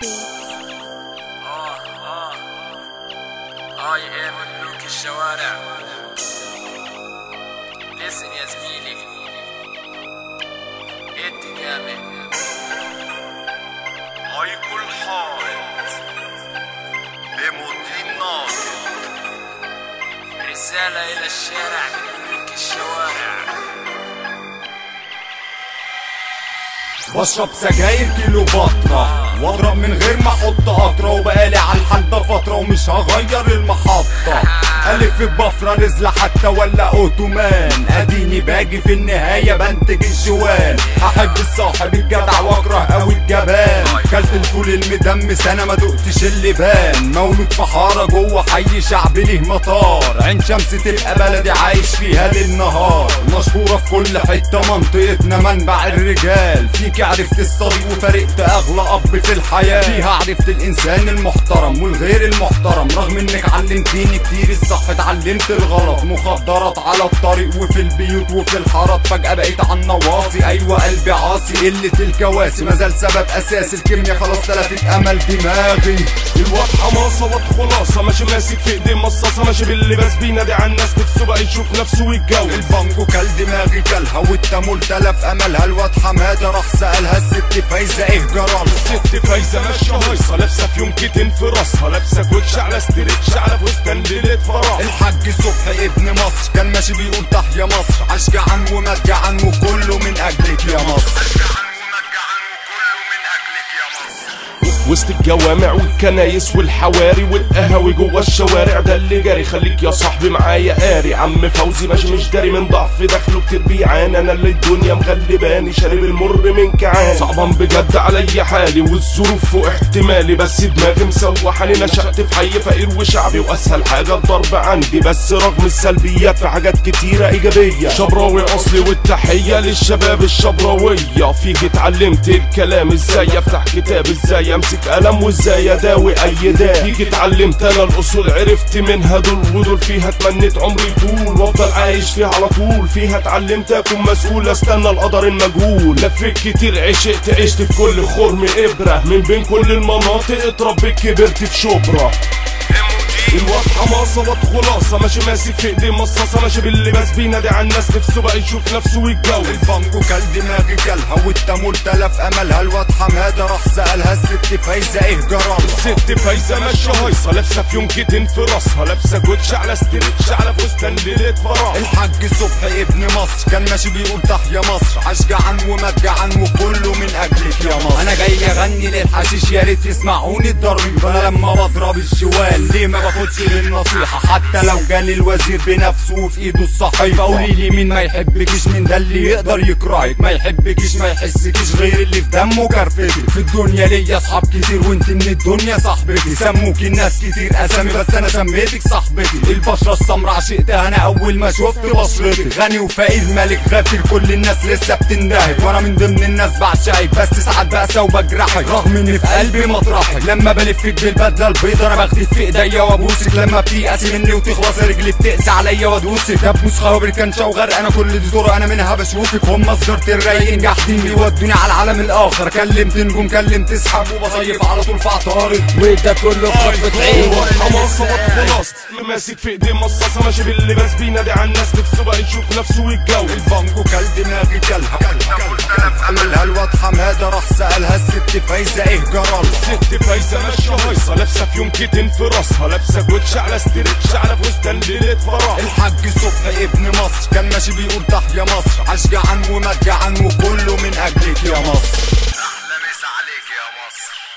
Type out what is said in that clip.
beats. اه اه اه يا ايه ملوك الشوارع لسن يا زميلي ادي جامد هاي كل حائط بمدين ناقد رسالة إلى الشارع من ملوك الشوارع بشرب سجاير كيلو بطرة واضرب من غير ما احط قطرة وبقالي على الحال ده فترة ومش هغير المحطة ألف بفرة نزلة حتى ولا أوتومان أديني باجي في النهاية بنتج الجوان أحب الصاحب الجدع وأكره أوي الجبان كلت الفول المدمس أنا ما دقتش اللبان مولود في حارة جوه حي شعب ليه مطار عين شمس تبقى بلدي عايش فيها ليل نهار مشهورة في كل حتة منطقتنا منبع الرجال فيك عرفت الصديق وفرقت أغلى أب في الحياة فيها عرفت الإنسان المحترم والغير المحترم رغم إنك علمتيني كتير الصح اتعلمت الغلط مخدرات على الطريق وفي البيوت وفي الحارات فجأة بقيت على النواصي أيوة قلبي عاصي قلة الكواسي مازال سبب أساسي الكيميا خلاص تلفت أمل دماغي الواد حماسة واد خلاصة ماشي ماسك في ايديه مصاصة ماشي باللباس بينادي على الناس نفسه بقى يشوف نفسه ويتجوز البانجو كل دماغي كلها والتامول تلف املها الواد حماده راح سالها الست فايزه ايه جرالها ست فايزة ماشية هايصة لابسة في يومكتين في راسها لابسة كوتش على ستريتش على فستان ليلة فرح الحاج صبحي ابن مصر كان ماشي بيقول تحيا مصر عاش جعان ومات جعان وكله من اجلك يا مصر وسط الجوامع والكنايس والحواري والقهاوي جوه الشوارع ده اللي جاري خليك يا صاحبي معايا قاري عم فوزي ماشي مش داري من ضعف دخله كتير بيعاني انا اللي الدنيا مغلباني شارب المر من كعان صعبان بجد عليا حالي والظروف فوق احتمالي بس دماغي مسوحاني نشأت في حي فقير وشعبي واسهل حاجه الضرب عندي بس رغم السلبيات في حاجات كتيره ايجابيه شبراوي اصلي والتحيه للشباب الشبراويه فيك اتعلمت الكلام ازاي افتح كتاب ازاي امسك قلم وازاي اداوي اي داء فيك اتعلمت انا الاصول عرفت منها دول ودول فيها تمنيت عمري طول وافضل عايش فيها على طول فيها اتعلمت اكون مسؤول استنى القدر المجهول لفيت كتير عشقت عشت في كل خرم ابره من بين كل المناطق اتربيت كبرت في شبرا الواد حماسة واد خلاصة ماشي ماسك في ايديه مصاصة ماشي باللباس بينادي على الناس نفسه بقى يشوف نفسه ويتجوز البانجو كل دماغي كلها والتامول تلف املها الواد حماده راح سالها الست فايزه ايه جرالها ست فايزة ماشية هايصة لابسة في يومكتين في راسها لابسة كوتش على ستريتش على فستان ليلة فرح الحاج صبحي ابن مصر كان ماشي بيقول تحيا مصر عاش جعان ومات جعان وكله من اجلك يا مصر انا جاي اغني للحشيش يا ريت يسمعوني الضريب انا لما بضرب الشوال ليه ما باخدش بالنصيحه حتى لو كان الوزير بنفسه وفي ايده الصحيفه قولي لي مين ما يحبكش من ده اللي يقدر يكرهك ما يحبكش ما يحسكش غير اللي في دمه كرفتك في الدنيا ليا اصحاب كتير وانت من الدنيا صاحبتي سموك الناس كتير اسامي بس انا سميتك صاحبتي البشره السمراء عشقتها انا اول ما شفت بشرتك غني وفقير ملك غافر كل الناس لسه بتندهك وانا من ضمن الناس بعشقك بس ساعات بأسى وبجرحك رغم ان في قلبي مطرحك لما بلفك بالبدله البيضه انا باخدك في ايديا وابوسك لما بتيأسي مني وتخلص رجلي بتقسى عليا وادوسك دبوس خوابر كنشا وغرق انا كل دي طرق انا منها بشوفك هم صدرت الرايقين جاحدين بيودوني على العالم الاخر كلمت نجوم كلمت اسحاب وبصيف على طول في عطارد وده كله في خطفة عين الواد حماسة واد خلاص ماسك في ايديه مصاصة ماشي باللباس بينادي على الناس نفسه بقى يشوف نفسه ويتجوز البانجو كل دماغي كلها عملها الواد حماده راح سالها الست فايزه ايه جرالها ست فايزة ماشية هايصة لابسة في يومكتين في راسها لابسة كوتش على ستريتش على فستان ليلة فرح الحاج صبحي ابن مصر كان ماشي بيقول تحيا مصر عاش جعان ومات جعان وكله من اجلك يا مصر احلى مسا عليك يا مصر